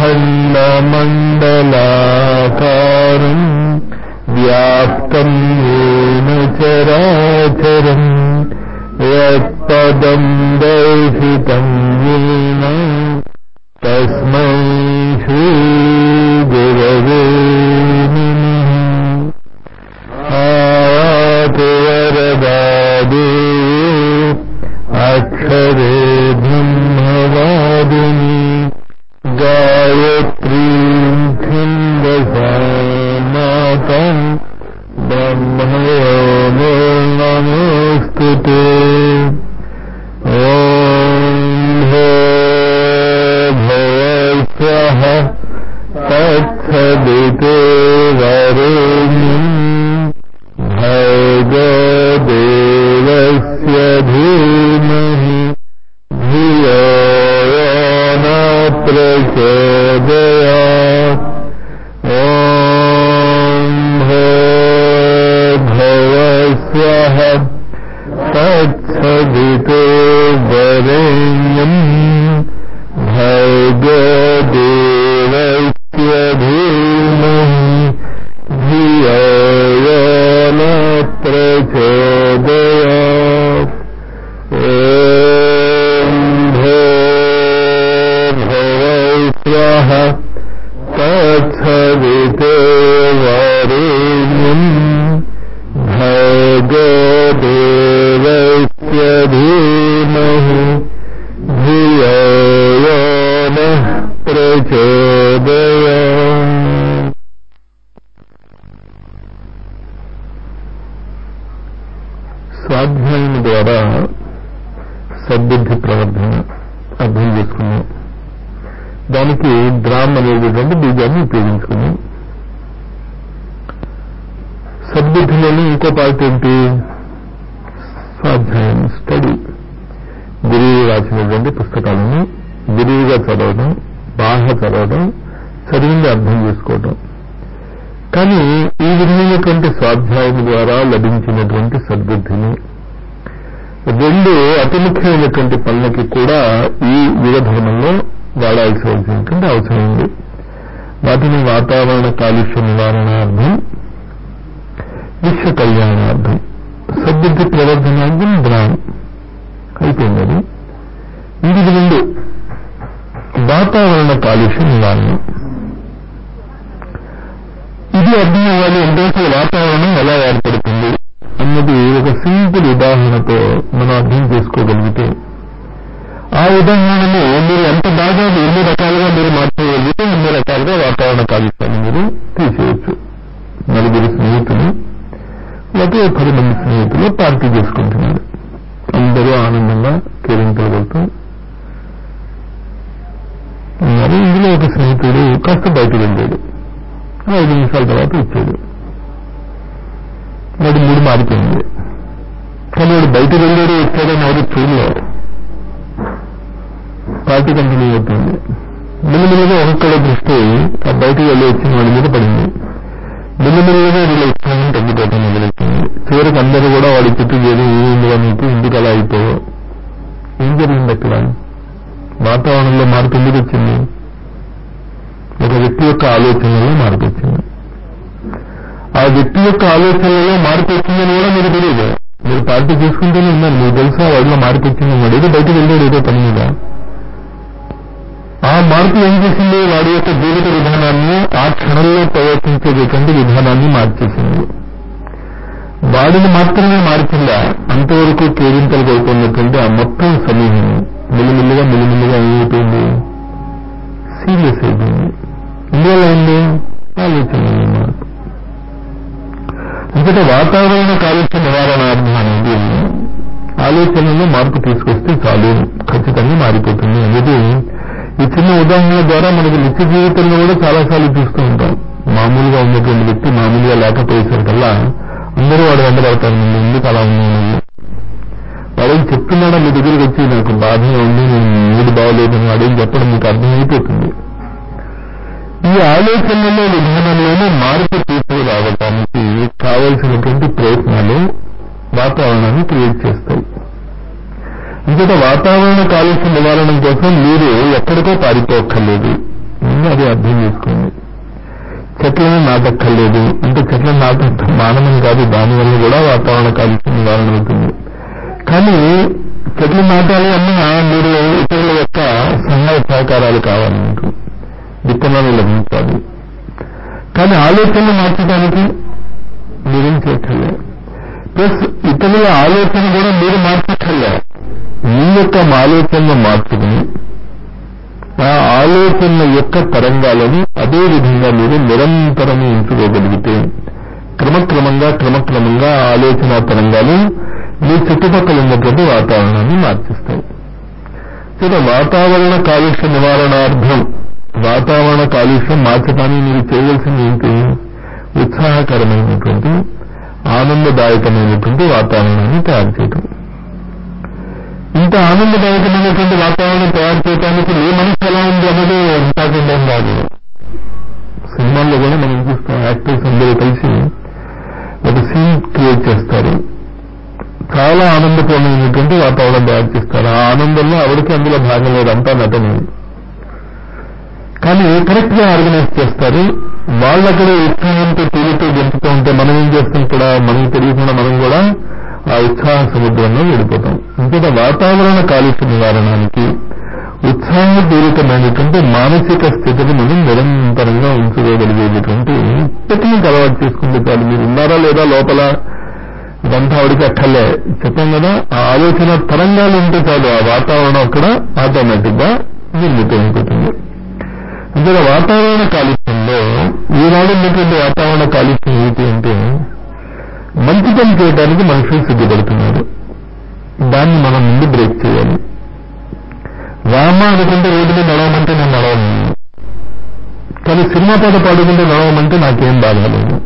अखण्डमण्डलाकारम् व्याप्तम् येन चराचरम् यत्पदम् दर्शितम् येन तस्मै श्रीगुरवे नमः आयातु वरदादे अक्षरे ब्रह्मवादिनी गायत्रीं छन्दसा माता ब्रह्मयो नमोऽस्तु ते ॐ भवस्वः तत्सदिते वरेण्यम् भर्गदेवस्य धीमहि धियो यो न प्रचोदयात् ॐ भवस्वः तत्सदितो वरेण्यम् भर्गदेवस्य धीमहि धियो यो न प्रचोदयात् ॐ भवस्वः तत्सवितो वरेण्यम् भर्गदेवस्य धीमहि धियो यो नः प्रचोदयात् స్వాధ్యాయం ద్వారా సద్బుద్ధి ప్రవర్ధన అర్థం చేసుకున్నాం దానికి ద్రామ్ అనేటటువంటి బీజాన్ని ఉపయోగించుకున్నాం సద్బుద్ధిలోని ఇంకో పార్ట్ ఏంటి స్వాధ్యాయం స్టడీ గురువు రాసినటువంటి పుస్తకాలను గురువుగా చదవడం బాగా చదవడం చదివింది అర్థం చేసుకోవడం కానీ ఈ విధమైనటువంటి స్వాధ్యాయం ద్వారా లభించినటువంటి సద్బుద్ధిని రెండు అతి ముఖ్యమైనటువంటి పనులకి కూడా ఈ యుగధర్మంలో వాడాల్సి వచ్చినటువంటి అవసరం ఉంది వాటిని వాతావరణ కాలుష్య నివారణార్థం విశ్వ కళ్యాణార్థం సద్బుద్ధి ప్రవర్ధనార్థం బ్రాహ్మ్ అయిపోయింది అది ఇది రెండు వాతావరణ కాలుష్య నివారణ ఇది అర్థం అవ్వాలి అంటే అసలు వాతావరణం ఎలా ఏర్పడుతుంది అన్నది ఒక సింపుల్ ఉదాహరణతో మనం అర్థం చేసుకోగలిగితే ఆ ఉదాహరణను మీరు ఎంత బాగా ఎన్ని రకాలుగా మీరు మార్చగలిగితే అన్ని రకాలుగా వాతావరణ కాలుష్యాన్ని మీరు తీసేయచ్చు నలుగురు స్నేహితులు లేకపోతే పది మంది స్నేహితులు పార్టీ చేసుకుంటున్నారు అందరూ ఆనందంగా కేరింతలు కొడుతూ ఉన్నారు ఇందులో ఒక స్నేహితుడు కాస్త బయటకు వెళ్ళాడు ఐదు నిమిషాల తర్వాత వచ్చాడు వాడు మూడు మారిపోయింది కానీ వాడు బయటకు వెళ్ళాడు వచ్చాడని ఎవరు చూడలేదు పార్టీ కంటిన్యూ అవుతుంది మెల్లిమెల్లిగా ఒక్కొక్కళ్ళ దృష్టి ఆ బయటకు వెళ్ళి వచ్చిన వాడి మీద పడింది మెల్లిమెల్లిగా వీళ్ళ ఉత్సాహం తగ్గిపోవడం మొదలెట్టింది చివరికి అందరూ కూడా వాడి చుట్టూ చేరి ఏందిగా నీకు ఎందుకు అలా అయిపోయావు ఏం జరిగింది అక్కడ వాతావరణంలో మార్పు ఎందుకు వచ్చింది ఒక వ్యక్తి యొక్క ఆలోచనలో మార్పు వచ్చింది ఆ వ్యక్తి యొక్క ఆలోచనలో మార్పు వచ్చిందని కూడా మీకు తెలియదు మీరు పార్టీ చేసుకుంటూనే ఉన్నారు మీకు తెలుసా వాడిలో మార్పు వచ్చింది వాడు ఏదో బయటకు వెళ్ళాడు ఏదో పని మీద ఆ మార్పు ఏం చేసింది వాడి యొక్క జీవిత విధానాన్ని ఆ క్షణంలో ప్రవర్తించేటటువంటి విధానాన్ని మార్చేసింది వాడిని మాత్రమే మార్చిందా అంతవరకు కేరింతలు కోరుకున్నటువంటి ఆ మొత్తం సమూహం మెల్లిమెల్లిగా మెల్లిమెల్లిగా ఏమైపోయింది సీరియస్ అయిపోయింది ఇందువల్ల ఉంది ఆలోచనలో మార్పు అంతటా వాతావరణ కాలుష్య నివారణార్థం అనేది ఆలోచనలో మార్పు తీసుకొస్తే చాలు ఖచ్చితంగా మారిపోతుంది అనేది ఈ చిన్న ఉదాహరణ ద్వారా మనకి నిత్య జీవితంలో కూడా చాలాసార్లు చూస్తూ ఉంటాం మామూలుగా ఉన్నటువంటి వ్యక్తి మామూలుగా లేకపోయేసరికల్లా అందరూ వాడు వెంటబడతారు ముందు ఎందుకు అలా ఉన్నావు నువ్వు వాడేం చెప్తున్నాడా మీ దగ్గరికి వచ్చి నాకు బాధగా ఉంది నేను మూడు బాగోలేదని వాడేం చెప్పడం మీకు అర్థమైపోతుంది ఈ ఆలోచనలో విధానంలోనే మార్పు తీసుకురావడానికి కావలసినటువంటి ప్రయత్నాలు వాతావరణాన్ని క్రియేట్ చేస్తాయి ఇంకొక వాతావరణ కాలుష్య నివారణ కోసం మీరు ఎక్కడికో పారిపోక్కర్లేదు చెప్తుంది అది అర్థం చేసుకోండి చెట్లను నాటక్కర్లేదు అంటే చెట్లను నాటడం మానవం కాదు దానివల్ల కూడా వాతావరణ కాలుష్యం నివారణ అవుతుంది కానీ చెట్లు నాటాలి అన్నా మీరు ఇతరుల యొక్క సహాయ సహకారాలు కావాలి మీకు విత్తనాలు లభించాలి కానీ ఆలోచనలు మార్చడానికి మీరేం చేయక్కర్లే ప్లస్ ఇతరుల ఆలోచన కూడా మీరు మార్చక్కర్లే మీ యొక్క ఆలోచనను మార్చుకుని ఆ ఆలోచన యొక్క తరంగాలను అదే విధంగా మీరు నిరంతరం ఉంచుకోగలిగితే క్రమక్రమంగా క్రమక్రమంగా ఆ ఆలోచన తరంగాలు మీ చుట్టుపక్కల ఉన్నటువంటి వాతావరణాన్ని మార్చిస్తాయి సో వాతావరణ కాలుష్య నివారణార్థం వాతావరణ కాలుష్యం మార్చడానికి మీరు చేయవలసింది ఏంటి ఉత్సాహకరమైనటువంటి ఆనందదాయకమైనటువంటి వాతావరణాన్ని తయారు చేయటం ఇంత ఆనందదాయకమైనటువంటి వాతావరణం తయారు చేయడానికి మీ మనసు ఎలా ఉంది అనేది ఇంపార్టెంట్ ఏం కాదు సినిమాల్లో కూడా మనం చూస్తాం యాక్టర్స్ అందరూ కలిసి ఒక సీన్ క్రియేట్ చేస్తారు చాలా ఆనందపూర్ణమైనటువంటి వాతావరణం తయారు చేస్తారు ఆ ఆనందంలో ఆవిడకి అందులో భాగం లేదు అంతా నటనే కానీ కరెక్ట్ గా ఆర్గనైజ్ చేస్తారు వాళ్ళక్కడ ఉత్సాహంతో తేలితో గెంతుతూ ఉంటే మనం ఏం చేస్తాం ఇక్కడ మనకు తెలియకుండా మనం కూడా ఆ ఉత్సాహ సముద్రంలో వెళ్ళిపోతాం ఇంకొక వాతావరణ కాలుష్య నివారణానికి ఉత్సాహపూరితమైనటువంటి మానసిక స్థితిని మనం నిరంతరంగా ఉంచుకోగలిగేటటువంటి టెక్నిక్ అలవాటు చేసుకుంటే చాలు మీరు ఉన్నారా లేదా లోపల ఇదంతా ఆవిడికి అక్కర్లే చెప్పాం కదా ఆ ఆలోచన తరంగాలు ఉంటే చాలు ఆ వాతావరణం అక్కడ ఆటోమేటిక్ గా నిర్మితమైపోతుంది అందులో వాతావరణ కాలుష్యంలో ఈనాడు ఉన్నటువంటి వాతావరణ కాలుష్యం ఏంటి అంటే మంచి పని చేయడానికి మనుషులు సిద్ధపడుతున్నారు దాన్ని మనం ముందు బ్రేక్ చేయాలి రామ అనుకుంటే రోడ్డు మీద నడవమంటే నేను నడవను కానీ సినిమా పాట పాడుకుంటే నడవమంటే నాకేం బాధలేదు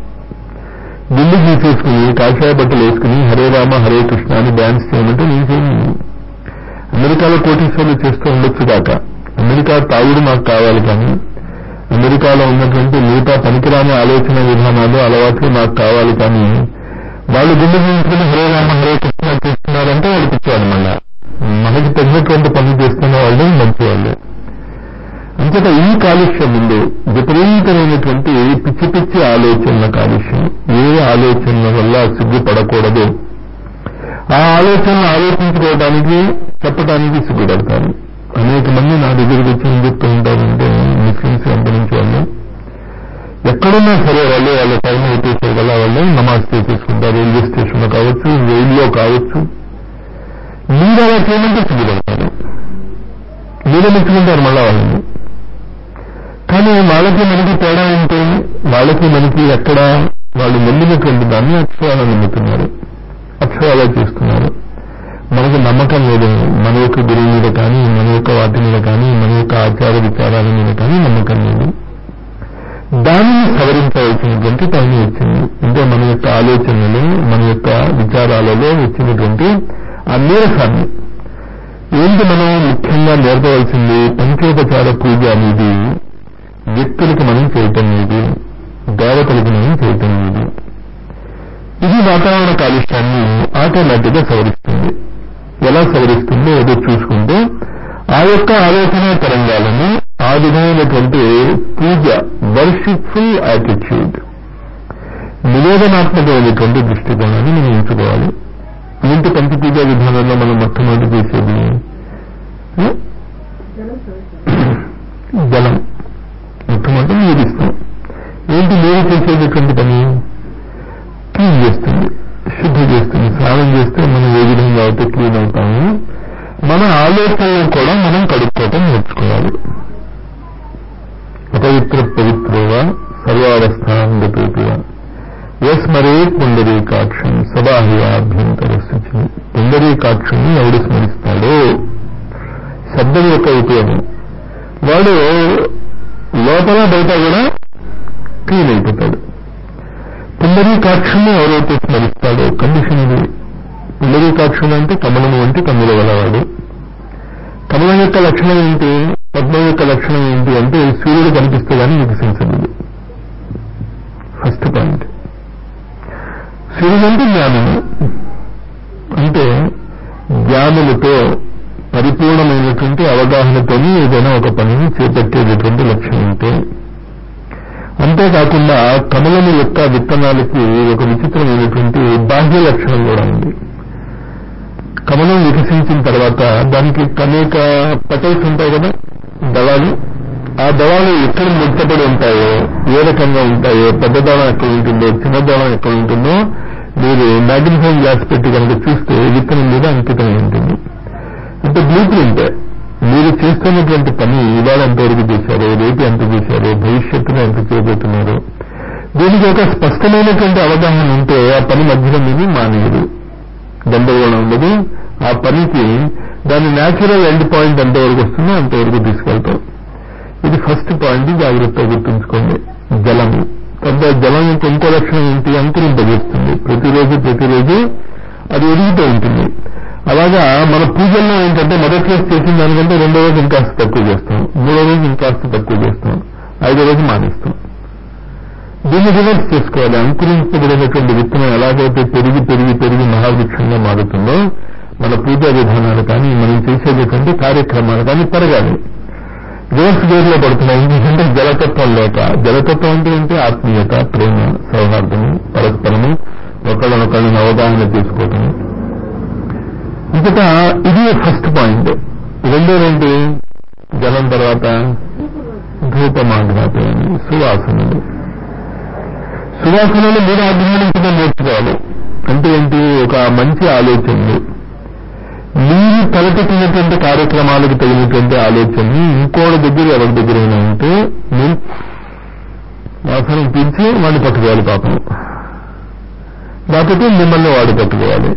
గుండు తీసేసుకుని కాషాయ బట్టలు వేసుకుని హరే రామ హరే కృష్ణ అని డ్యాన్స్ చేయమంటే నేను చేయను అమెరికాలో కోటీశ్వర్లు చేస్తూ ఉండొచ్చు దాకా అమెరికా తాగుడు నాకు కావాలి కానీ అమెరికాలో ఉన్నటువంటి మిగతా పనికిరాని ఆలోచన విధానాలు అలవాట్లు నాకు కావాలి కానీ వాళ్ళు గుండె తీసుకుని హరే రామ హరే కృష్ణ చేస్తున్నారంటే వాళ్ళు పిచ్చేవాడు మళ్ళా మనకి తగినటువంటి పనులు చేస్తున్న వాళ్ళు మంచి వాళ్ళు అంతటా ఈ కాలుష్యం ముందు విపరీతమైనటువంటి పిచ్చి పిచ్చి ఆలోచనల కాలుష్యం ఏ ఆలోచనల వల్ల సిగ్గుపడకూడదు ఆ ఆలోచనలు ఆలోచించుకోవడానికి చెప్పడానికి సిగ్గుపడతారు అనేక మంది నా దగ్గరికి వచ్చి ఏం చెప్తూ ఉంటారంటే ముస్లింస్ ఎంత నుంచి వాళ్ళు ఎక్కడున్నా సరే వాళ్ళు వాళ్ళ టైం అయిపోతే గల వాళ్ళు నమాజ్ చేసేసుకుంటారు రైల్వే స్టేషన్ లో కావచ్చు రైల్లో కావచ్చు మీరు అలా చేయమంటే సిగ్గుపడతారు మీరే మెచ్చుకుంటారు మళ్ళా వాళ్ళని కానీ వాళ్ళకి మనకి తేడా ఏంటి వాళ్ళకి మనకి ఎక్కడ వాళ్ళు నమ్మినటువంటి దాన్ని అక్షరాలు నమ్ముతున్నారు అక్షరాలు చేస్తున్నారు మనకు నమ్మకం లేదు మన యొక్క గురువు మీద కానీ మన యొక్క వాటి మీద కానీ మన యొక్క ఆచార విచారాల మీద కానీ నమ్మకం లేదు దానిని సవరించవలసినటువంటి టైం వచ్చింది అంటే మన యొక్క ఆలోచనలు మన యొక్క విచారాలలో వచ్చినటువంటి ఆ నీరసాన్ని ఏంటి మనం ముఖ్యంగా నేర్పవలసింది పంచోపచార పూజ అనేది వ్యక్తులకు మనం చేయటం లేదు దేవతలకు మనం చేయటం లేదు ఇది వాతావరణ కాలుష్యాన్ని ఆటోమేటిక్ గా సవరిస్తుంది ఎలా సవరిస్తుందో ఏదో చూసుకుంటే ఆ యొక్క ఆలోచన తరంగాలను ఆ విధమైనటువంటి పూజ వర్షిప్ఫుల్ యాటిట్యూడ్ నివేదనాత్మకమైనటువంటి దృష్టికోణాన్ని మనం ఉంచుకోవాలి ఏంటి పంచపూజా విధానంలో మనం మొట్టమొదటి చేసేది జలం మొట్టమొదటి నీరిస్తాం ఏంటి నీరు చేసేటటువంటి పని క్లీన్ చేస్తుంది శుద్ధి చేస్తుంది స్నానం చేస్తే మనం ఏ విధంగా అయితే క్లీన్ అవుతాము మన ఆలోచనలను కూడా మనం కడుక్కోవటం నేర్చుకోవాలి అపవిత్ర పవిత్రోగా సర్వావస్థాంగతోపిగా యస్మరే పుండరీకాక్షం సబాహ్యాభ్యంతర శుచి పుండరీకాక్షుని ఎవడు స్మరిస్తాడో శబ్దం యొక్క ఉపయోగం వాడు లోపల బయట కూడా క్లీన్ అయిపోతాడు పుండరీకాక్షుని ఎవరైతే స్మరిస్తాడో కండిషన్ ఇది పుండరీకాక్షుడు అంటే కమలము వంటి కన్నుల గలవాడు కమలం యొక్క లక్షణం ఏంటి పద్మం యొక్క లక్షణం ఏంటి అంటే సూర్యుడు కనిపిస్తే కానీ వికసించదు ఫస్ట్ పాయింట్ సూర్యుడు అంటే జ్ఞానము అంటే జ్ఞానులతో పరిపూర్ణమైనటువంటి అవగాహనతోని ఏదైనా ఒక పనిని చేపట్టేటటువంటి లక్ష్యం ఉంటే అంతేకాకుండా కమలము యొక్క విత్తనాలకి ఒక విచిత్రమైనటువంటి బాహ్య లక్షణం కూడా ఉంది కమలం వికసించిన తర్వాత దానికి అనేక పెటల్స్ ఉంటాయి కదా దళాలు ఆ దళాలు ఎక్కడ ముట్టబడి ఉంటాయో ఏ రకంగా ఉంటాయో పెద్ద దళం ఎక్కడ ఉంటుందో చిన్న దళం ఎక్కడ ఉంటుందో మీరు మ్యాగ్నిఫైయింగ్ గ్లాస్ పెట్టి కనుక చూస్తే విత్తనం మీద అంకితమై ఉంటుంది అంటే బ్లూ ప్రింట్ మీరు చేస్తున్నటువంటి పని ఇవాళ ఎంతవరకు చేశారో రేపు ఎంత చేశారో భవిష్యత్తులో ఎంత చేయబోతున్నారో దీనికి ఒక స్పష్టమైనటువంటి అవగాహన ఉంటే ఆ పని మధ్యలో మీరు మానేయరు గందరగోళం ఉండదు ఆ పనికి దాని న్యాచురల్ ఎండ్ పాయింట్ ఎంతవరకు వస్తుందో అంతవరకు తీసుకెళ్తాం ఇది ఫస్ట్ పాయింట్ జాగ్రత్తగా గుర్తుంచుకోండి జలము తర్వాత జలం యొక్క ఇంకో లక్షణం ఏంటి అంకురింపజేస్తుంది ప్రతిరోజు ప్రతిరోజు అది ఎదుగుతూ ఉంటుంది అలాగా మన పూజల్లో ఏంటంటే మొదటి రోజు చేసిన దానికంటే రెండో రోజు ఇంకాస్త తక్కువ చేస్తాం మూడో రోజు ఇంకాస్త తక్కువ చేస్తాం ఐదో రోజు మానేస్తాం దీన్ని రివర్స్ చేసుకోవాలి అంకురించబడినటువంటి విత్తనం ఎలాగైతే పెరిగి పెరిగి పెరిగి మహావృక్షంగా మారుతుందో మన పూజా విధానాలు కానీ మనం చేసేటటువంటి కార్యక్రమాలు కానీ పెరగాలి రివర్స్ గేర్లో పడుతున్నాయి ఎందుకంటే జలతత్వం లేక జలతత్వం అంటే ఏంటి ఆత్మీయత ప్రేమ సౌహార్దము పరస్పరము ఒకళ్ళనొకళ్ళని అవగాహన చేసుకోవటము ఇంకట ఇది ఫస్ట్ పాయింట్ రెండోదేంటి జలం తర్వాత ధూపమాఘ్రాపయాన్ని సువాసనలు సువాసనలు మీరు అభిమానించడం నేర్చుకోవాలి అంటే ఏంటి ఒక మంచి ఆలోచనలు మీరు తలపెట్టినటువంటి కార్యక్రమాలకు తగినటువంటి ఆలోచనని ఇంకోటి దగ్గర ఎవరి దగ్గరైనా ఉంటే మీరు వాసన పీల్చి వాడిని పట్టుకోవాలి పాపం లేకపోతే మిమ్మల్ని వాడు పట్టుకోవాలి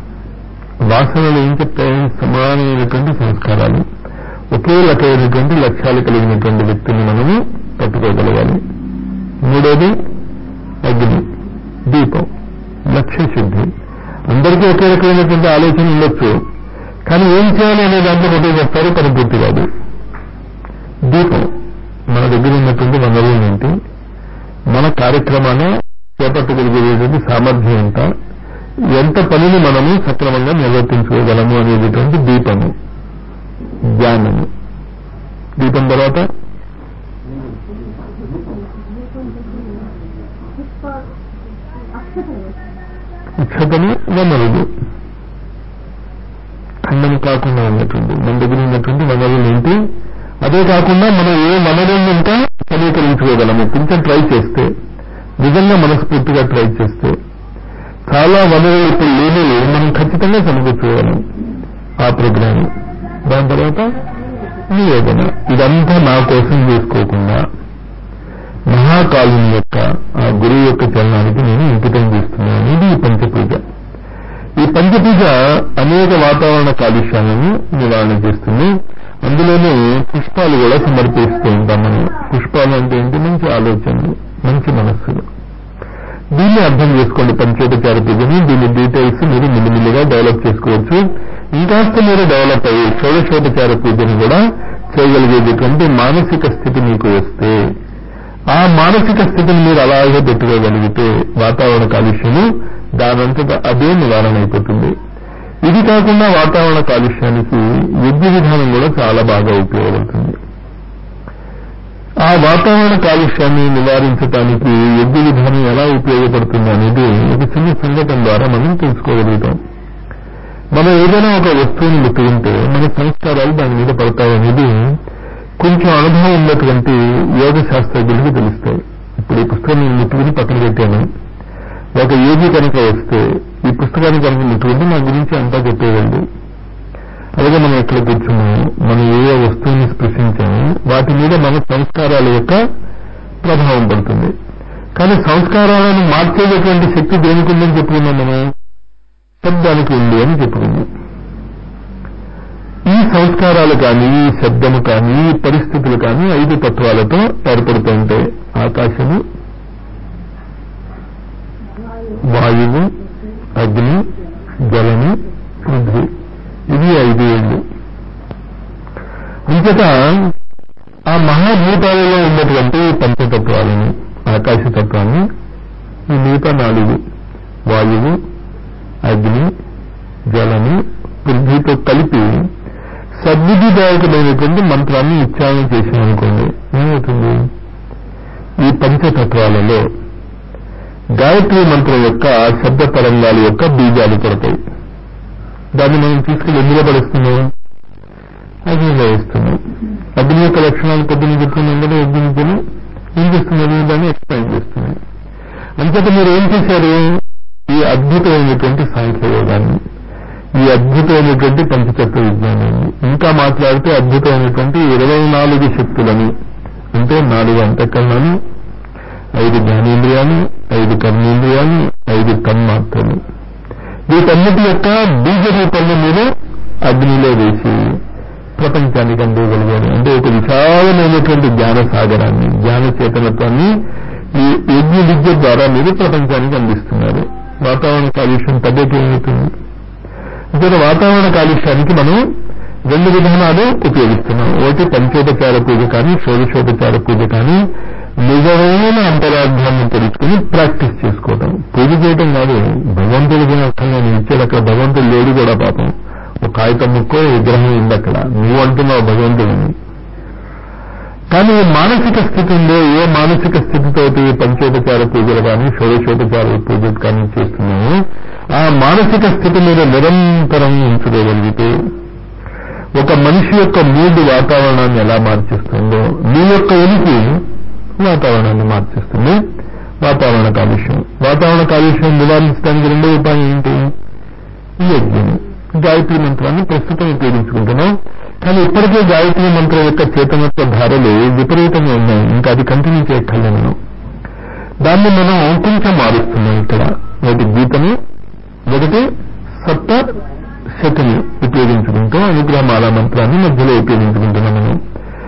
వాసనలు ఏం చెప్తాయి సమానమైనటువంటి సంస్కారాలు ఒకే రకమైనటువంటి లక్ష్యాలు కలిగినటువంటి వ్యక్తిని మనము పట్టుకోగలగాలి మూడోది అగ్ని దీపం లక్ష్య శుద్ధి అందరికీ ఒకే రకమైనటువంటి ఆలోచన ఉండొచ్చు కానీ ఏం చేయాలి అనే దాంట్లో ఒకటే చెప్తారు పని పూర్తి కాదు దీపం మన దగ్గర ఉన్నటువంటి వనరులు ఏంటి మన కార్యక్రమాన్ని చేపట్టగలిగేటువంటి సామర్థ్యం ఎంత ఎంత పనిని మనము సక్రమంగా నిర్వర్తించుకోగలము అనేటటువంటి దీపము జ్ఞానము దీపం తర్వాత అక్షతలు వనరులు ఖండం కాకుండా ఉన్నటువంటి మన దగ్గర ఉన్నటువంటి వనరులు ఏంటి అదే కాకుండా మనం ఏ వనరులను ఇంకా సమీకరించుకోగలము కొంచెం ట్రై చేస్తే నిజంగా మనస్ఫూర్తిగా ట్రై చేస్తే చాలా వనరులు ఇప్పుడు లేని మనం ఖచ్చితంగా సమకూర్చుకోగలం ఆ ప్రోగ్రామ్ దాని తర్వాత నివేదన ఇదంతా నా కోసం చేసుకోకుండా మహాకాలుని యొక్క ఆ గురువు యొక్క చలనానికి నేను ఇంకితం చేస్తున్నాను ఇది ఈ పంచపూజ ఈ పంచపూజ అనేక వాతావరణ కాలుష్యాలను నివారణ చేస్తుంది అందులోనే పుష్పాలు కూడా సమర్పిస్తూ ఉంటాం మనం పుష్పాలు అంటే ఏంటి మంచి ఆలోచనలు మంచి మనస్సులు దీన్ని అర్థం చేసుకోండి పంచోపచార పూజని దీని డీటెయిల్స్ మీరు మిల్లిమిల్లిగా డెవలప్ చేసుకోవచ్చు ఇంకాస్త మీరు డెవలప్ అయ్యి షోడశోపచార పూజని కూడా చేయగలిగేటటువంటి మానసిక స్థితి మీకు వస్తే ఆ మానసిక స్థితిని మీరు అలాగే పెట్టుకోగలిగితే వాతావరణ కాలుష్యము దానంతట అదే నివారణ అయిపోతుంది ఇది కాకుండా వాతావరణ కాలుష్యానికి యజ్ఞ విధానం కూడా చాలా బాగా ఉపయోగపడుతుంది ఆ వాతావరణ కాలుష్యాన్ని నివారించడానికి యజ్ఞ విధానం ఎలా ఉపయోగపడుతుంది అనేది ఒక చిన్న సంఘటన ద్వారా మనం తెలుసుకోగలుగుతాం మనం ఏదైనా ఒక వస్తువుని ముట్టుకుంటే మన సంస్కారాలు దాని మీద పడతాయనేది కొంచెం అనుభవం ఉన్నటువంటి యోగ శాస్త్రజ్ఞులకు తెలుస్తాయి ఇప్పుడు ఈ పుస్తకం నేను ముట్టుకుని పక్కన పెట్టాను ఒక యోగి కనుక వస్తే ఈ పుస్తకాన్ని కనుక ముట్టుకుంటే నా గురించి అంతా చెప్పేవాళ్ళు అలాగే మనం ఎక్కడ కూర్చున్నాము మనం ఏ ఏ వస్తువుని స్పృశించాము వాటి మీద మన సంస్కారాల యొక్క ప్రభావం పడుతుంది కానీ సంస్కారాలను మార్చేటటువంటి శక్తి దేనికి ఉందని చెప్పుకున్నాం మనం శబ్దానికి ఉంది అని చెప్పుకున్నాం ఈ సంస్కారాలు కానీ ఈ శబ్దము కానీ ఈ పరిస్థితులు కానీ ఐదు తత్వాలతో ఏర్పడుతూ ఉంటాయి ఆకాశము వాయువు అగ్ని జలము పృథ్వీ ఇవి ఐదు ఏళ్ళు అంతట ఆ మహాభూతాలలో ఉన్నటువంటి పంచతత్వాలను ఆకాశతత్వాన్ని ఈ మిగతా నాలుగు వాయువు అగ్ని జలము పృథ్వీతో కలిపి సద్విధిదాయకమైనటువంటి మంత్రాన్ని ఉచ్చారణ చేసామనుకోండి ఏమవుతుంది ఈ పంచతత్వాలలో గాయత్రి మంత్రం యొక్క శబ్ద తరంగాల యొక్క బీజాలు పడతాయి దాన్ని మనం తీసుకుని ఎందులో పడుస్తున్నాం అగ్నిలో వేస్తున్నాం అగ్ని యొక్క లక్షణాలు పొద్దున చెప్పుకున్నాం కదా యజ్ఞించుని ఏం చేస్తున్నారు దాన్ని ఎక్స్ప్లెయిన్ చేస్తున్నాయి అంతట మీరు ఏం చేశారు ఈ అద్భుతమైనటువంటి సాంఖ్యయోగాన్ని ఈ అద్భుతమైనటువంటి పంచతత్వ విజ్ఞానాన్ని ఇంకా మాట్లాడితే అద్భుతమైనటువంటి ఇరవై నాలుగు శక్తులని అంటే నాలుగు అంతఃకరణాలు ఐదు జ్ఞానేంద్రియాలు ఐదు కర్మేంద్రియాలు ఐదు తన్మాత్రలు వీటన్నిటి యొక్క బీజ రూపంలో మీరు అగ్నిలో వేసి ప్రపంచానికి అందివ్వగలిగారు అంటే ఒక విశాలమైనటువంటి జ్ఞాన సాగరాన్ని జ్ఞాన చేతనత్వాన్ని ఈ యజ్ఞ విద్య ద్వారా మీరు ప్రపంచానికి అందిస్తున్నారు వాతావరణ కాలుష్యం తగ్గేటి ఏమవుతుంది ఇక్కడ వాతావరణ కాలుష్యానికి మనం రెండు విధానాలు ఉపయోగిస్తున్నాం ఒకటి పంచోపచార పూజ కానీ షోడశోపచార పూజ కానీ నిజమైన అంతరార్థాన్ని తెలుసుకుని ప్రాక్టీస్ చేసుకోవటం పూజ చేయటం కాదు భగవంతుడి అర్థంగా నేను ఇచ్చాడు అక్కడ భగవంతుడు లేడు కూడా పాపం ఒక కాగితం ముక్కో విగ్రహం ఉంది అక్కడ నువ్వు అంటున్నావు భగవంతుడిని కానీ ఈ మానసిక స్థితి ఉందో ఏ మానసిక స్థితితో ఈ పంచోపచార పూజలు కానీ షోడశోపచార పూజలు కానీ చేస్తున్నామో ఆ మానసిక స్థితి మీద నిరంతరం ఉంచుకోగలిగితే ఒక మనిషి యొక్క మూడు వాతావరణాన్ని ఎలా మార్చిస్తుందో మీ యొక్క ఉనికి వాతావరణాన్ని మార్చిస్తుంది వాతావరణ కాలుష్యం వాతావరణ కాలుష్యం నివారించడానికి రెండో ఉపాయం ఏంటి ఈ యజ్ఞం గాయత్రి మంత్రాన్ని ప్రస్తుతం ఉపయోగించుకుంటున్నాం కానీ ఇప్పటికే గాయత్రి మంత్రం యొక్క చేతనత్వ ధారలు విపరీతంగా ఉన్నాయి ఇంకా అది కంటిన్యూ చేయక్కర్లే మనం దాన్ని మనం కొంచెం మారుస్తున్నాం ఇక్కడ ఒకటి గీతను ఒకటి సప్త శతిని ఉపయోగించుకుంటూ అనుగ్రహమాల మంత్రాన్ని మధ్యలో ఉపయోగించుకుంటున్నాం మనం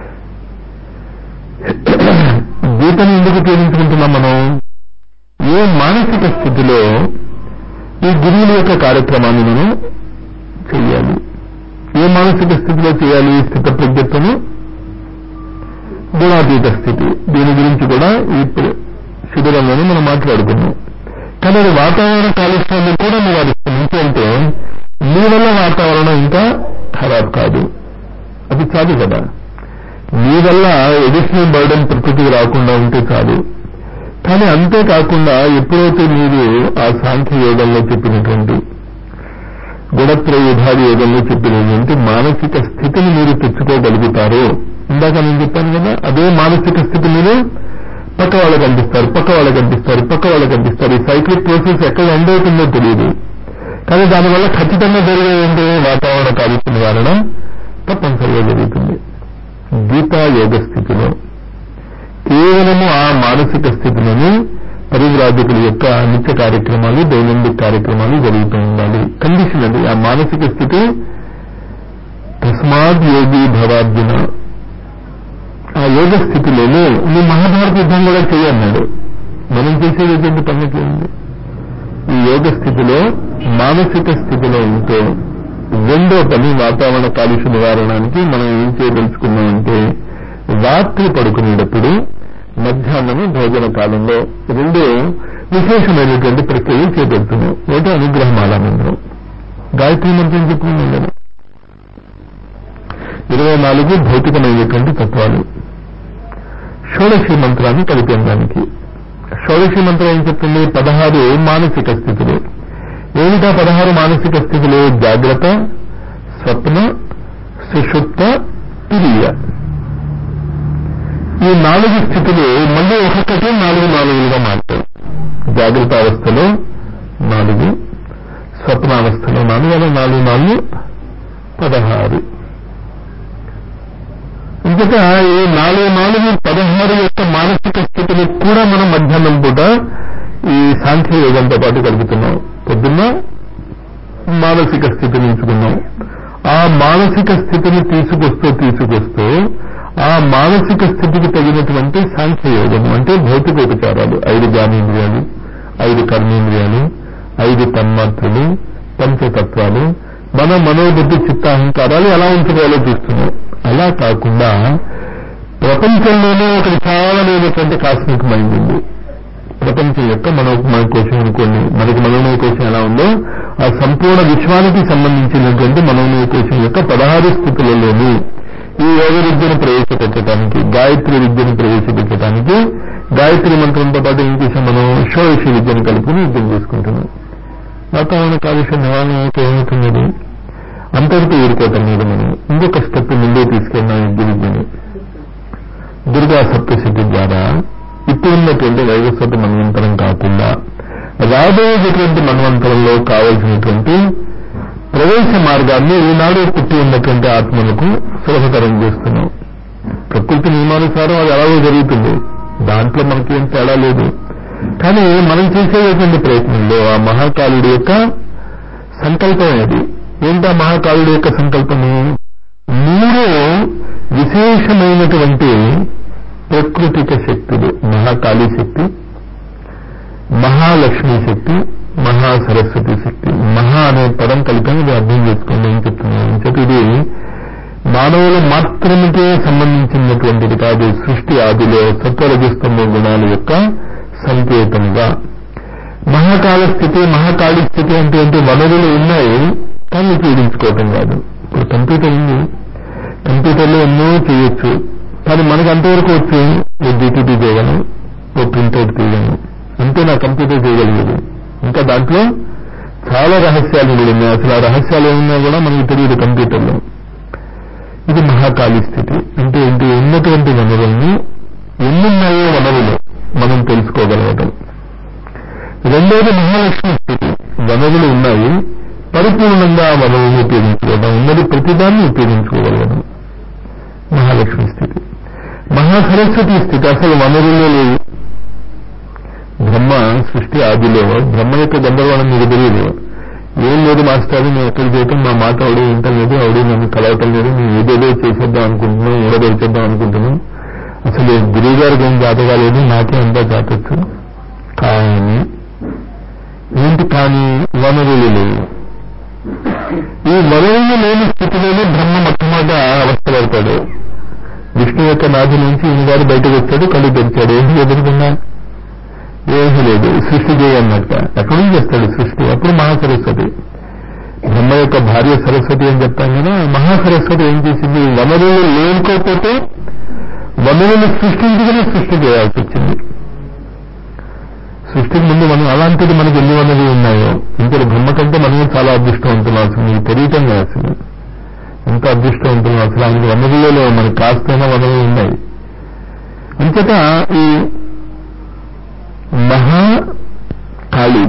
గీతను ఎందుకు ఉపయోగించుకుంటున్నాం మనం ఏ మానసిక స్థితిలో ఈ గురువుల యొక్క కార్యక్రమాన్ని మనం చెయ్యాలి ఏ మానసిక స్థితిలో చేయాలి ఈ స్థిత ప్రజ్ఞతను గుణాతీత స్థితి దీని గురించి కూడా ఈ శిబిరంలోనే మనం మాట్లాడుకున్నాం కానీ అది వాతావరణ కాలుష్యాన్ని కూడా నివారిస్తుంది ఎందుకంటే మీ వల్ల వాతావరణం ఇంకా ఖరాబ్ కాదు అది చాలు కదా మీ వల్ల ఎడిషనల్ బర్డన్ ప్రకృతికి రాకుండా ఉంటే చాలు కానీ అంతేకాకుండా ఎప్పుడైతే మీరు ఆ సాంఖ్య యోగంలో చెప్పినటువంటి గుణత్రయ విభాగ యోగంలో చెప్పినటువంటి మానసిక స్థితిని మీరు తెచ్చుకోగలుగుతారో ఇందాక నేను చెప్పాను కదా అదే మానసిక స్థితి మీరు పక్క వాళ్ళకి అందిస్తారు పక్క వాళ్ళకి అందిస్తారు పక్క వాళ్ళకి అందిస్తారు ఈ సైక్లిక్ ప్రాసెస్ ఎక్కడ ఎండ్ అవుతుందో తెలియదు కానీ దానివల్ల ఖచ్చితంగా జరిగేది వాతావరణ కాలుష్య నివారణ తప్పనిసరిగా జరుగుతుంది గీతా యోగ స్థితిలో కేవలము ఆ మానసిక స్థితిలోనే పరివ్రాజకుల యొక్క నిత్య కార్యక్రమాలు దైనందిక కార్యక్రమాలు జరుగుతూ ఉండాలి కండిషన్ అది ఆ మానసిక స్థితి తస్మాత్ యోగి భవార్జున ఆ యోగ స్థితిలోనే నువ్వు మహాభారత యుద్ధం కూడా చేయన్నాడు మనం చేసేది ఎటువంటి పనులకి ఉంది ఈ యోగ స్థితిలో మానసిక స్థితిలో ఉంటే రెండో పని వాతావరణ కాలుష్య నివారణానికి మనం ఏం చేయదలుచుకున్నామంటే రాత్రి పడుకునేటప్పుడు మధ్యాహ్నం భోజన కాలంలో రెండు విశేషమైనటువంటి ప్రక్రియలు చేపడుతున్నాం ఒకటి అనుగ్రహమాల మంత్రం గాయత్రి మంత్రం చెప్పుకున్నాం కదా ఇరవై నాలుగు భౌతికమైనటువంటి తత్వాలు షోడశి మంత్రాన్ని కలిపాం దానికి షోడశి మంత్రం ఏం చెప్తుంది పదహారు మానసిక స్థితులు ఏమిటా పదహారు మానసిక స్థితులు జాగ్రత్త స్వప్న సుషుప్త తురియ ఈ నాలుగు స్థితులు మళ్ళీ ఒక్కొక్కటి నాలుగు నాలుగులుగా మారుతాయి జాగ్రత్త అవస్థలో నాలుగు స్వప్నావస్థలో నాలుగు అలా నాలుగు నాలుగు పదహారు ఇంతక ఈ నాలుగు నాలుగు పదహారు యొక్క మానసిక స్థితిని కూడా మనం మధ్యాహ్నం పూట ఈ సాంఖ్య యోగంతో పాటు కలుపుతున్నాం పొద్దున్న మానసిక స్థితిని ఎంచుకున్నాం ఆ మానసిక స్థితిని తీసుకొస్తూ తీసుకొస్తూ ఆ మానసిక స్థితికి తగినటువంటి సాంఖ్య యోగము అంటే భౌతికోపచారాలు ఐదు జ్ఞానేంద్రియాలు ఐదు కర్మేంద్రియాలు ఐదు తన్మాత్రలు పంచతత్వాలు మన మనోబుద్ధి చిత్తాహంకారాలు ఎలా ఉంచుకోవాలో చూస్తున్నాం అలా కాకుండా ప్రపంచంలోనే ఒక విశాలమైనటువంటి కాస్మిక్ మైండ్ ఉంది ప్రపంచం యొక్క మనోమయ కోశం అనుకోండి మనకి మనోమయ కోశం ఎలా ఉందో ఆ సంపూర్ణ విశ్వానికి సంబంధించినటువంటి మనోమయ కోశం యొక్క పదహారు స్థితులలోనూ ఈ యోగ విద్యను ప్రవేశపెట్టడానికి గాయత్రి విద్యను ప్రవేశపెట్టడానికి గాయత్రి మంత్రంతో పాటు ఏం చేసాం మనం షోడశ విద్యను కలుపుకుని యుద్ధం చేసుకుంటున్నాం వాతావరణ కాలుష్య నివారణ అయితే ఏమవుతున్నది అంతటితో ఊరుకోవటం మీద మనం ఇంకొక స్టెప్ ముందే తీసుకెళ్ళాం యుద్ధ విద్యని దుర్గా సప్తశక్తి ద్వారా ఇప్పుడున్నటువంటి వైవస్వత మన్వంతరం కాకుండా రాబోయేటటువంటి మన్వంతరంలో కావలసినటువంటి ప్రవేశ మార్గాన్ని ఈనాడు పుట్టి ఉన్నటువంటి ఆత్మలకు సులభతరం చేస్తున్నాం ప్రకృతి నియమానుసారం అది అలాగే జరుగుతుంది దాంట్లో మనకి ఏం తేడా లేదు కానీ మనం చేసేటువంటి ప్రయత్నంలో ఆ మహాకాలుడి యొక్క సంకల్పం అది ఏంటా మహాకాలుడి యొక్క సంకల్పము మూడు విశేషమైనటువంటి ప్రకృతిక శక్తులు మహాకాళీ శక్తి మహాలక్ష్మి శక్తి మహా సరస్వతి శక్తి మహా అనే పదం కలిపి ఇది అర్థం చేసుకోండి ఏం చెప్తున్నాను చెప్పి ఇది మానవులు మాత్రమే సంబంధించినటువంటిది కాదు సృష్టి ఆదిలో సత్వరజస్తంభ గుణాల యొక్క సంకేతముగా మహాకాల స్థితి మహాకాళీ స్థితి అంటే ఏంటి వనరులు ఉన్నాయి కానీ ఉపయోగించుకోవటం కాదు ఇప్పుడు కంప్యూటర్ ఉంది కంప్యూటర్లో ఎన్నో చేయొచ్చు కానీ మనకు అంతవరకు వచ్చు ఓ డిటిపి చేయగలను ఓ ప్రింట్అవుట్ తీయగలను అంతే నా కంప్యూటర్ చేయగలిగేది ఇంకా దాంట్లో చాలా రహస్యాలు ఉన్నాయి అసలు ఆ రహస్యాలు ఏమున్నా కూడా మనకు తెలియదు కంప్యూటర్లో ఇది మహాకాళీ స్థితి అంటే ఏంటి ఉన్నటువంటి వనరుల్ని ఎన్నున్నాయో వనరులు మనం తెలుసుకోగలగటం రెండోది మహాలక్ష్మి స్థితి వనరులు ఉన్నాయి పరిపూర్ణంగా ఆ వనరులను ఉపయోగించుకోవడం ఉన్నది ప్రతిదాన్ని ఉపయోగించుకోగలగడం మహాలక్ష్మి స్థితి మహాసరస్వతి స్థితి అసలు వనరులే లేవు బ్రహ్మ సృష్టి ఆదిలో బ్రహ్మ యొక్క గందరగోళం మీకు తెలియదు ఏం లేదు మాస్టర్ నేను ఎక్కడికి చేయటం మా మాట అవడు వింటం లేదు అవడు నన్ను కలవటం లేదు నేను ఏదేదో చేసేద్దాం అనుకుంటున్నాం ఊడదొరిచేద్దాం అనుకుంటున్నాం అసలు గురువు గారికి ఏం జాత కాలేదు నాకే అంతా జాతచ్చు కానీ ఏంటి కానీ వనరులు లేవు ఈ వనరులు లేని స్థితిలోనే బ్రహ్మ మొట్టమొదట అవస్థపడతాడు విష్ణు యొక్క నాభి నుంచి ఈయన గారు బయటకు వచ్చాడు కళ్ళు తెరిచాడు ఏంటి ఎదురుకున్నా ఏమీ లేదు సృష్టి చేయన్నట్ట ఎక్కడి నుంచి చేస్తాడు సృష్టి అప్పుడు మహాసరస్వతి బ్రహ్మ యొక్క భార్య సరస్వతి అని చెప్తాం కదా మహాసరస్వతి ఏం చేసింది వనరులు లేనుకోకపోతే వనరులు సృష్టించుకుని సృష్టి చేయాల్సి వచ్చింది సృష్టికి ముందు మనం అలాంటిది మనకి ఎన్ని వనరులు ఉన్నాయో ఇంకా బ్రహ్మ కంటే మనమే చాలా అదృష్టవంతులు అసలు మీకు తెలియటం లేదు అసలు ఎంత అదృష్టవంతులు అసలు ఆయనకి వనరులలో మనకి కాస్తైన వనరులు ఉన్నాయి అంతటా ఈ మహాకాళి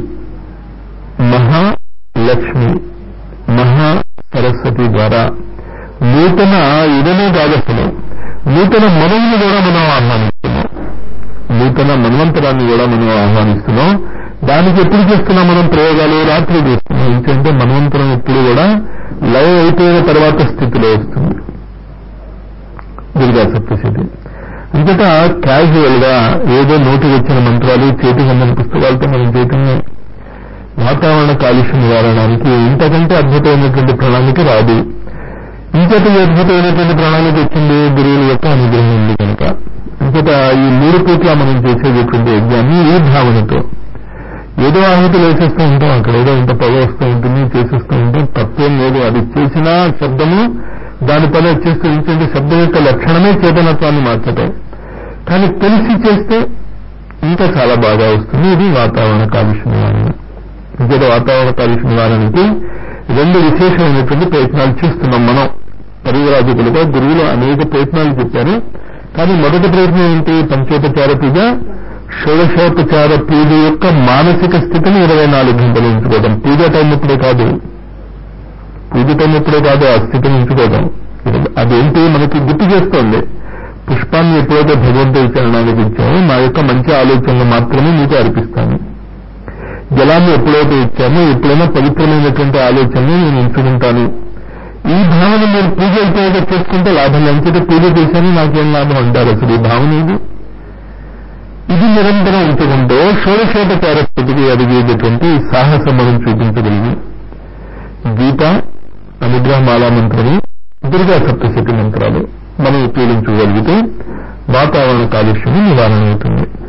మహాలక్ష్మి మహా సరస్వతి ద్వారా నూతన ఇదనే కాదు అసలు నూతన మనవుని కూడా మనం ఆహ్వానిస్తున్నాం నూతన మన్వంతరాన్ని కూడా మనం ఆహ్వానిస్తున్నాం దానికి ఎప్పుడు చేస్తున్నాం మనం ప్రయోగాలు రాత్రి చేస్తున్నాం ఎందుకంటే మన్వంతరం ఎప్పుడు కూడా లయ అయిపోయిన తర్వాత స్థితిలో వస్తుంది దుర్గా సప్తశతి అంతటా క్యాజువల్ గా ఏదో నోటికి వచ్చిన మంత్రాలు చేతికి అందిన పుస్తకాలతో మనం చేయటమే వాతావరణ కాలుష్య నివారణానికి ఇంతకంటే అద్భుతమైనటువంటి ప్రణాళిక రాదు ఇంతటి అద్భుతమైనటువంటి ప్రణాళిక వచ్చింది గురువుల యొక్క అనుగ్రహం ఉంది కనుక అంతటా ఈ మూడు పూట్ల మనం చేసేటటువంటి యజ్ఞాన్ని ఈ భావనతో ఏదో ఆహుతులు వేసేస్తూ ఉంటాం అక్కడ ఏదో ఇంత పొగ వస్తూ ఉంటుంది చేసేస్తూ ఉంటాం తప్పేం లేదు అది చేసిన శబ్దము దాని పని వచ్చేస్తూ ఏంటంటే శబ్దం యొక్క లక్షణమే చేతనత్వాన్ని మార్చటం కానీ తెలిసి చేస్తే ఇంకా చాలా బాగా వస్తుంది ఇది వాతావరణ కాలుష్య నివారణ ఇంకేదో వాతావరణ కాలుష్య నివారణకి రెండు విశేషమైనటువంటి ప్రయత్నాలు చేస్తున్నాం మనం పరివరాజకులుగా గురువులు అనేక ప్రయత్నాలు చెప్పారు కానీ మొదటి ప్రయత్నం ఏంటి పంచోపచార పూజ షోడశోపచార పూజ యొక్క మానసిక స్థితిని ఇరవై నాలుగు గంటలు ఉంచుకోవడం పూజ టైం ఇప్పుడే కాదు పూజ టైం ఇప్పుడే కాదు ఆ స్థితిని ఉంచుకోవడం అదేంటి మనకి గుర్తు చేస్తోంది పుష్పాన్ని ఎప్పుడైతే భగవంతుడి చరణానికి ఇచ్చామో నా యొక్క మంచి ఆలోచనలు మాత్రమే మీకు అర్పిస్తాను జలాన్ని ఎప్పుడైతే ఇచ్చామో ఎప్పుడైనా పవిత్రమైనటువంటి ఆలోచనలు నేను ఉంచుకుంటాను ఈ భావన మీరు పూజ అయిపోయాక చేసుకుంటే లాభం ఎంతైతే పూజ చేశాను నాకేం లాభం అంటారు అసలు ఈ భావన ఇది ఇది నిరంతరం ఉంచుకుంటూ షోడశోపచార స్థితికి అడిగేటటువంటి సాహసం మనం చూపించగలిగి గీత అనుగ్రహమాలా మంత్రము దుర్గా సప్తశతి మంత్రాలు మనం ఉపయోగించగలిగితే వాతావరణ కాలుష్యం నివారణ అవుతుంది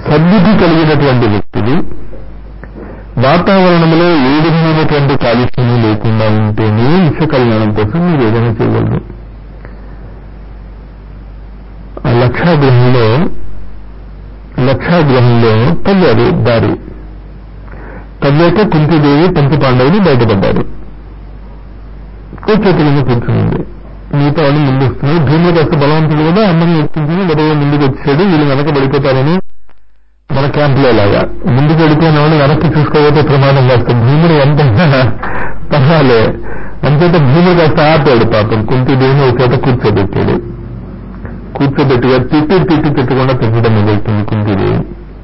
సద్బుద్ధి కలిగినటువంటి వ్యక్తులు వాతావరణంలో ఏ విధమైనటువంటి కాలుష్యము లేకుండా ఉంటేనే విశ్వ కళ్యాణం కోసం మీరు ఏదైనా చేయగలరు ఆ లక్షాగ్రహంలో లక్షాగ్రహంలో తవ్వారు దారి తవ్వాక కుంతిదేవి పంచపాండవులు బయటపడ్డారు కూర్చోటి కింద కూర్చుంది మిగతా వాళ్ళు ముందు వస్తున్నారు భీముడు కాస్త బలవంతుడు కూడా అమ్మని ఎత్తించుకుని గొడవ ముందుకు వచ్చాడు వీళ్ళు వెనక పడిపోతారని మన క్యాంపులో లాగా ముందుకు వెళ్ళిపోయిన వాళ్ళు వెనక్కి చూసుకోకపోతే ప్రమాదం కాస్త భీముడు ఎంత పర్వాలే అంచేత భీముడు కాస్త ఆపాడు పాపం కుంతిదేవిని ఒక చోట కూర్చోబెట్టాడు కూర్చోబెట్టుగా తిట్టి తిట్టి తిట్టకుండా తిట్టడం మొదలుతుంది కుంతిదేవి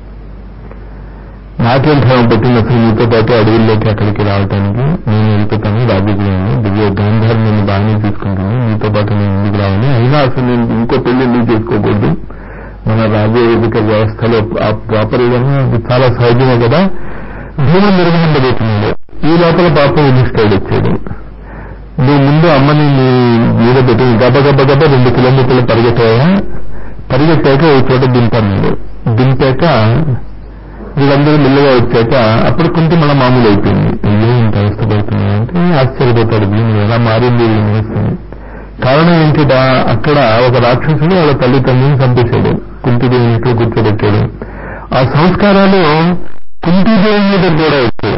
నాకేం భయం పట్టింది అసలు మీతో పాటు అడవుల్లోకి అక్కడికి రావటానికి నేను వెళ్ళిపోతాను రాజకీయాన్ని దివ్య గాంధారి నన్ను బాగానే తీసుకుంటాను మీతో పాటు నేను ఎందుకు రావని అయినా అసలు నేను ఇంకో పెళ్లి ఎందుకు చేసుకోకూడదు మన రాజవేదిక వ్యవస్థలో ఆ ప్రాపర్ విధంగా అది చాలా సహజమే కదా భూమి నిర్వహించబోతున్నాడు ఈ లోపల పాపం యుధిష్ఠుడు వచ్చాడు నువ్వు ముందు అమ్మని నీ మీద పెట్టి గబ గబ గబ రెండు కిలోమీటర్లు పరిగెట్టాయా పరిగెట్టాక ఒక చోట దింపన్నాడు దింపాక వీళ్ళందరూ మెల్లగా వచ్చాక అప్పుడు కొంచెం మన మామూలు అయిపోయింది అయ్యో ఇంత అవస్థపడుతున్నాయి అంటే ఆశ్చర్యపోతాడు భీముడు ఎలా మారింది వీళ్ళని కారణం ఏంటిదా అక్కడ ఒక రాక్షసుడు వాళ్ళ తల్లిదండ్రులను చంపేశాడు కుంతిదేవి ఇంట్లో కూర్చోబెట్టాడు ఆ సంస్కారాలు కుంతిదేవి మీద కూడా వచ్చాయి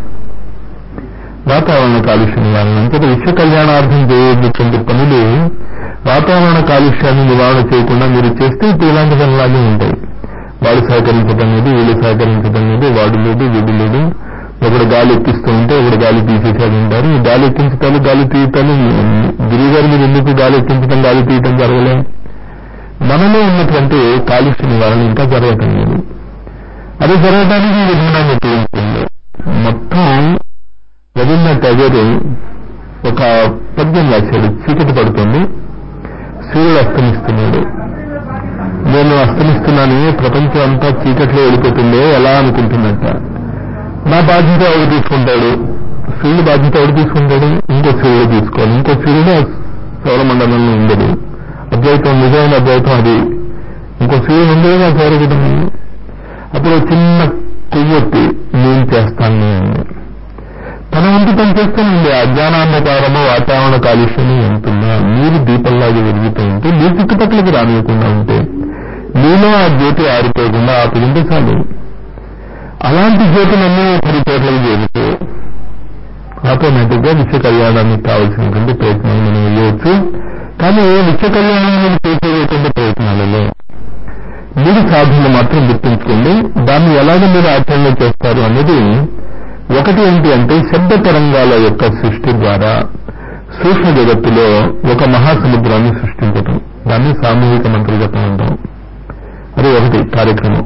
వాతావరణ కాలుష్య నివారణ అంటే విశ్వ కళ్యాణార్థం చేయటువంటి పనులు వాతావరణ కాలుష్యాన్ని నివారణ చేయకుండా మీరు చేస్తే ఇప్పుడు ఇలాంటి పనులాగే ఉంటాయి వాడు సహకరించడం లేదు వీళ్ళు సహకరించడం లేదు వాడు లేదు వీడు లేదు ఒకడు గాలి ఎక్కిస్తూ ఉంటే ఒకడు గాలి తీసేసాడు ఉంటారు ఈ గాలి ఎక్కించటాలు గాలి తీయటాలు గిరి గారు మీరు ఎందుకు గాలి ఎక్కించడం గాలి తీయటం జరగలే మనలో ఉన్నటువంటి కాలుష్య నివారణ ఇంకా జరగటం లేదు అది జరగడానికి ఈ విధానాన్ని ఉపయోగిస్తుంది మొత్తం రవీంద్రనాథ్ ఠాగూర్ ఒక పద్యం రాశాడు చీకటి పడుతుంది సూర్యుడు అస్తమిస్తున్నాడు నేను అస్తమిస్తున్నాను ప్రపంచం అంతా చీకట్లో వెళ్ళిపోతుందే ఎలా అనుకుంటున్నట్ట నా బాధ్యత ఎవరు తీసుకుంటాడు సూర్యుడు బాధ్యత ఎవరు తీసుకుంటాడు ఇంకో సూర్యుడు తీసుకోవాలి ఇంకో సూర్యుడు సౌరమండలంలో ఉండదు అద్వైతం నిజమైన అద్వైతం అది ఇంకో సూర్యుడు ఉండదు ఆ సౌరకుటుంబం అప్పుడు చిన్న కొవ్వొత్తి నేను చేస్తాను నేను తన వంతు పని చేస్తానండి అజ్ఞానాంధకారము వాతావరణ కాలుష్యము ఎంతున్నా మీరు దీపంలాగా వెలుగుతూ ఉంటే మీ చుట్టుపక్కలకి రానియకుండా ఉంటే మీలో ఆ జ్యోతి ఆరిపోకుండా ఆపుకుంటే చాలు అలాంటి జ్యోతులన్నీ పది చోట్లకు చేరుతూ ఆటోమేటిక్ గా విశ్వ కళ్యాణానికి కావాల్సినటువంటి ప్రయత్నాలు మనం వేయవచ్చు కానీ విశ్వ కళ్యాణాన్ని చేసేటువంటి ప్రయత్నాలలో మీరు సాధనలు మాత్రం గుర్తుంచుకోండి దాన్ని ఎలాగ మీరు ఆచరణ చేస్తారు అనేది ఒకటి ఏంటి అంటే శబ్ద తరంగాల యొక్క సృష్టి ద్వారా సూక్ష్మ జగత్తులో ఒక మహాసముద్రాన్ని సృష్టించటం దాన్ని సామూహిక మంత్రజపం అంటాం అది ఒకటి కార్యక్రమం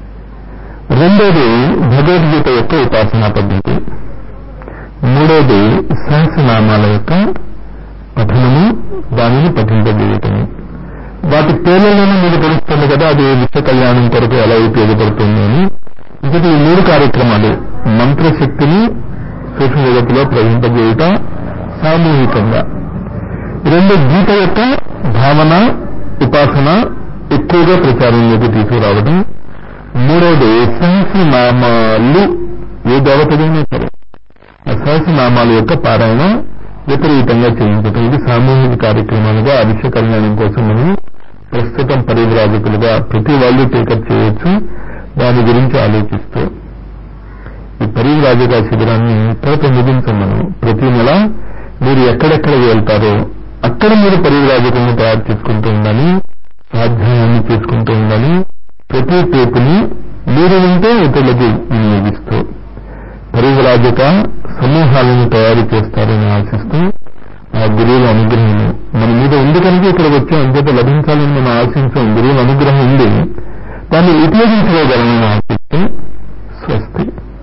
రెండోది భగవద్గీత యొక్క ఉపాసనా పద్ధతి మూడోది సహస్రనామాల యొక్క పఠనము దానిని పఠింపజేయటము వాటి పేర్లలోనే మీకు తెలుస్తుంది కదా అది విశ్వ కళ్యాణం కొరకు ఎలా ఉపయోగపడుతుంది అని ఇంకటి ఈ మూడు కార్యక్రమాలు మంత్రశక్తిని సూక్ష్మ జగత్తులో ప్రవహింపజేయుట సామూహికంగా రెండు గీత యొక్క భావన ఉపాసన ఎక్కువగా ప్రచారంలోకి తీసుకురావడం మూడవది సహస్రనామాలు ఏ దేవతలైనా సరే ఆ సహస్రనామాల యొక్క పారాయణ విపరీతంగా చేయించటం ఇది సామూహిక కార్యక్రమాలుగా అవిశ్వ కళ్యాణం కోసం మనం ప్రస్తుతం పరివ్రాజకులుగా ప్రతి వాళ్ళు టేకప్ చేయొచ్చు దాని గురించి ఆలోచిస్తూ ఈ పరివ్రాజక శిబిరాన్ని త్వరత ముగించాం మనం ప్రతి నెల మీరు ఎక్కడెక్కడ వెళ్తారో అక్కడ మీరు పరివ్రాజకులను తయారు చేసుకుంటూ ఉండాలి స్వాధ్యాయాన్ని చేసుకుంటూ ఉండాలి ప్రతి టేపుని మీరు వింటే ఇతరులకు వినియోగిస్తూ పరివ్రాజక సమూహాలను తయారు చేస్తారని ఆశిస్తూ ఆ గురువుల అనుగ్రహం మన మీద ఉంది కనుక ఇక్కడ వచ్చే అంచేత లభించాలని మనం ఆశించాం గురువుల అనుగ్రహం ఉంది దాన్ని ఉపయోగించుకోగలమని ఆశిస్తూ